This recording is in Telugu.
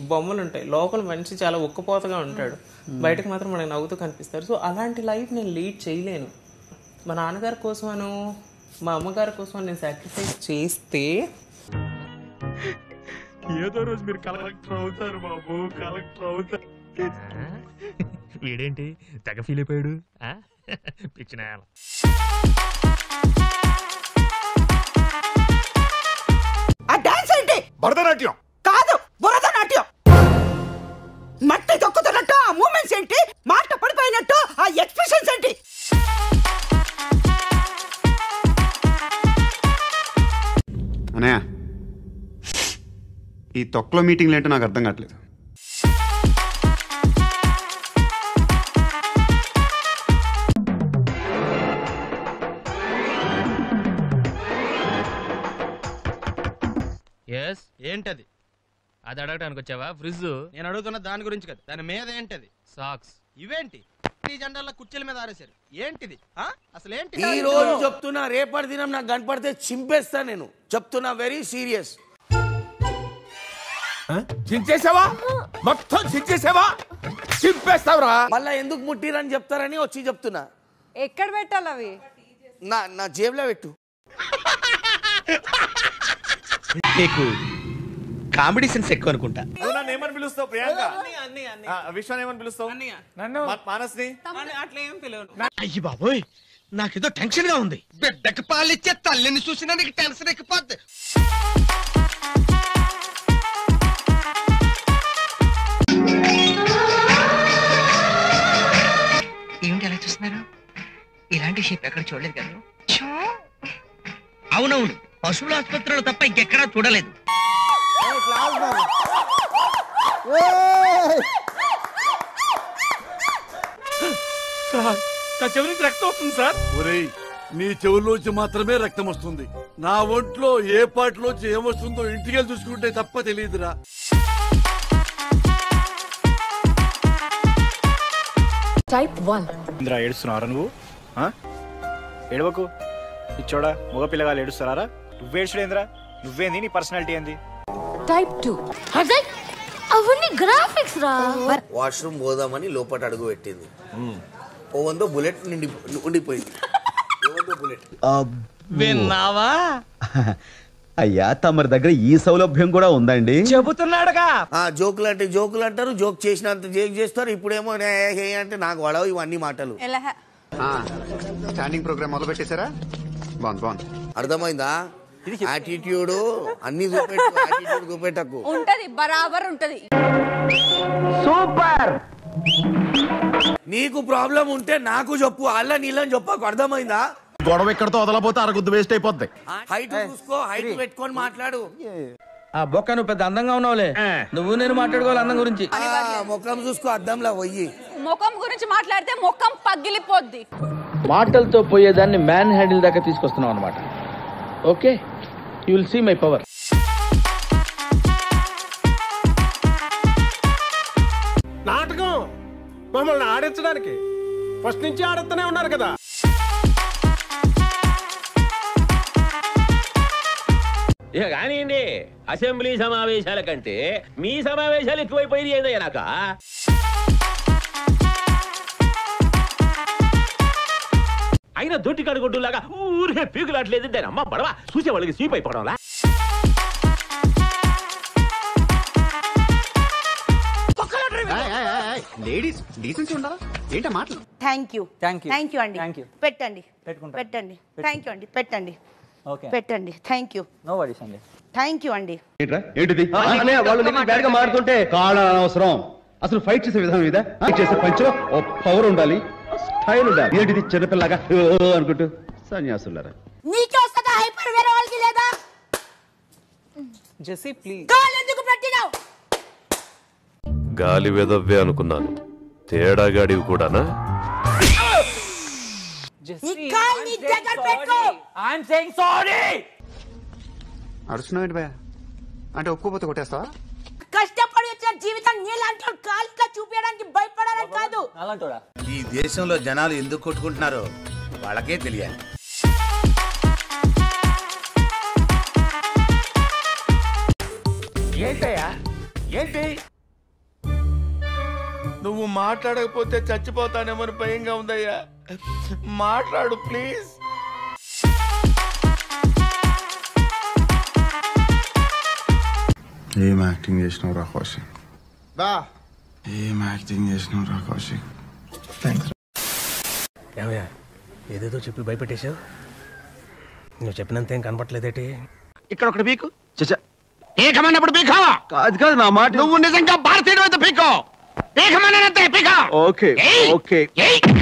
బొమ్మలు ఉంటాయి లోపల మనిషి చాలా ఉక్కపోతగా ఉంటాడు బయటకు మాత్రం మనకు నవ్వుతూ కనిపిస్తారు సో అలాంటి లైఫ్ నేను లీడ్ చేయలేను మా నాన్నగారి కోసమను మా అమ్మగారి కోసం నేను సాక్రిఫైస్ చేస్తే ఏదో రోజు మీరు కలెక్టర్ అవుతారు బాబు కలెక్టర్ అవుతారు వీడేంటి తెగ ఫీల్ అయిపోయాడు పిచ్చిన ఆ డాన్స్ ఏంటి భరతనాట్యం కాదు భరతనాట్యం మట్టి తొక్కుతున్నట్టు ఆ మూమెంట్స్ ఏంటి మాట పడిపోయినట్టు ఆ ఎక్స్ప్రెషన్స్ ఏంటి అనయ్య ఈ తొక్కలో మీటింగ్లు ఏంటో నాకు అర్థం కావట్లేదు ఎస్ ఏంటది అది అడగడానికి వచ్చావా ఫ్రిడ్జ్ నేను అడుగుతున్న దాని గురించి కదా దాని మీద ఏంటది సాక్స్ ఇవేంటి ఈ జెండాల కుర్చీల మీద ఆరేశారు ఏంటిది ఆ? అసలు ఏంటి ఈ రోజు చెప్తున్నా రేపటి దినం నాకు కనపడితే చింపేస్తా నేను చెప్తున్నా వెరీ సీరియస్ చించేసావా మొత్తం చించేసావా చింపేస్తావురా మళ్ళా ఎందుకు ముట్టిరని చెప్తారని వచ్చి చెప్తున్నా ఎక్కడ పెట్టాలి అవి నా నా జేబులో పెట్టు నీకు కామెడీ సెన్స్ ఎక్కువ అనుకుంటా నన్ను ఏమని పిలుస్తావు ప్రియాంక అన్ని అన్ని అన్ని ఆ, విశ్వాన్ని ఏమని పిలుస్తావు అన్నయ్య. మా- మానస్ని అన్ని అట్లా ఏం పిలవను అయ్యి బాబోయ్ నాకేదో టెన్షన్ గా ఉంది బిడ్డకి పాలిచ్చే తల్లిని చూసినా నీకు టెన్షన్ ఎక్కిపోద్ది ఏమిటి అలా చూస్తున్నారు ఇలాంటి షేప్ ఎక్కడ చూడలేదు కదా అవునవును పశువుల ఆసుపత్రిలో తప్ప ఇంకెక్కడా చూడలేదు నా చెవి నుంచి రక్తం వస్తుంది సార్ ఒరేయ్ నీ చెవుల్లోంచి మాత్రమే రక్తం వస్తుంది నా ఒంట్లో ఏ పాటలోంచి ఏమొస్తుందో ఇంటికి వెళ్ళి చూసుకుంటే తప్ప తెలియదురా టైప్ వన్ ఇంద్రా ఏడుస్తున్నారా నువ్వు ఆ? ఏడవకు ఇచ్చోడా మగ పిల్లగాలు ఏడుస్తున్నారా నువ్వేడ్చుడేంద్రా నువ్వేంది నీ పర్సనాలిటీ ఏంది టైప్ టూ అవన్నీ గ్రాఫిక్స్ రా వాష్రూమ్ పోదామని లోపల అడుగు పెట్టింది ఓవందో బుల్లెట్ నిండి ఉండిపోయింది ఓవందో బుల్లెట్ విన్నావా అయ్యా తమరి దగ్గర ఈ సౌలభ్యం కూడా ఉందండి చెబుతున్నాడుగా ఆ జోకులు అంటే జోకులు అంటారు జోక్ చేసినంత జోక్ చేస్తారు ఇప్పుడేమో నే హే అంటే నాకు వడవు ఇవన్నీ మాటలు ఎలా స్టాండింగ్ ప్రోగ్రామ్ మొదలు పెట్టేశారా బాగుంది బాగుంది అర్థమైందా యాటిట్యూడ్ అన్ని చూపెట్టు యాటిట్యూడ్ చూపెట్టకు ఉంటది బరాబర్ ఉంటది నీకు ప్రాబ్లం ఉంటే నాకు చెప్పు అల్ల నీళ్ళని చెప్పకు అర్థమైందా గొడవ ఎక్కడితో వదలపోతే అరగుద్దు వేస్ట్ అయిపోద్ది హైట్ చూసుకో హైట్ పెట్టుకొని మాట్లాడు ఆ బొక్క నువ్వు పెద్ద అందంగా ఉన్నావులే నువ్వు నేను మాట్లాడుకోవాలి అందం గురించి ఆ, ముఖం చూసుకో అద్దంలో పోయి ముఖం గురించి మాట్లాడితే ముఖం పగిలిపోద్ది మాటలతో పోయేదాన్ని మ్యాన్ హ్యాండిల్ దాకా తీసుకొస్తున్నావు అనమాట okay you will see my power నాటకం మమ్మల్ని ఆడించడానికి ఫస్ట్ నుంచి ఆడుతూనే ఉన్నారు కదా ఇక కానివ్వండి అసెంబ్లీ సమావేశాల కంటే మీ సమావేశాలు ఎక్కువైపోయింది ఏందయ్యా నాక అయినా దొట్టి కడుగొడ్డులాగా ఊరికే పీకులాట్లేదు దాని అమ్మ బడవ చూసే వాళ్ళకి స్వీప్ అయిపోవడంలా లేడీస్ డీసెన్సీ ఉండాలా ఏంటా మాటలు thank you Thank you. Thank you అండి Thank you. పెట్టండి పెట్టుకుంటా. పెట్టండి థ్యాంక్ యూ అండి పెట్టండి ఓకే పెట్టండి థ్యాంక్ యూ నో వరీస్ అండి థ్యాంక్ యూ అండి ఏంట్రా ఏంటిది వాళ్ళు బ్యాడ్ గా మారుతుంటే కాళ్ళ అనవసరం అసలు ఫైట్ చేసే విధానం ఇదా ఫైట్ చేసే పంచలో ఓ పవర్ ఉండాలి స్టైల్ ఉండాలి ఏంటిది చిన్నపిల్లగా "ఓ" అనుకుంటూ సన్యాసులారా నీకే వస్తుందా హైపర్ వేరే వాళ్ళకి లేదా జెస్సీ ప్లీజ్ కాలు ఎందుకు పెట్టినావు గాలి వెదవ్వే అనుకున్నాను తేడాగాడివి కూడానా ఈ కాలు నీ దగ్గర పెట్టుకో ఐఎమ్ సేయింగ్ సారీ అరుస్తున్నావు ఏంటి భయ అంటే ఒప్పుకోపోతే కొట్టేస్తావా కష్టపడి వచ్చిన జీవితం నీలాంటి వాళ్ళు కాలిగా చూపించడానికి భయపడాలని కాదు అలాంటోడా ఈ దేశంలో జనాలు ఎందుకు కొట్టుకుంటున్నారో వాళ్ళకే తెలియాలి ఏంటయ్యా ఏంటి నువ్వు మాట్లాడకపోతే చచ్చిపోతానేమని భయంగా ఉందయ్యా మాట్లాడు ప్లీజ్ ఏం యాక్టింగ్ చేసినావు రా కౌశిక్ బా ఏం యాక్టింగ్ చేసినావు రా కౌశిక్ ఏమయ్యా ఏదేదో చెప్పి భయపెట్టేశావు నువ్వు చెప్పినంత ఏం కనపట్లేదేటి ఇక్కడ ఒకటి పీకు పీకమన్నప్పుడు పీకావా అది కాదు నా మాట నువ్వు నిజంగా భారతీయుడు అయితే పీకో పీకమన్నంతే పీక ఓకే ఏయ్! ఓకే ఏయ్!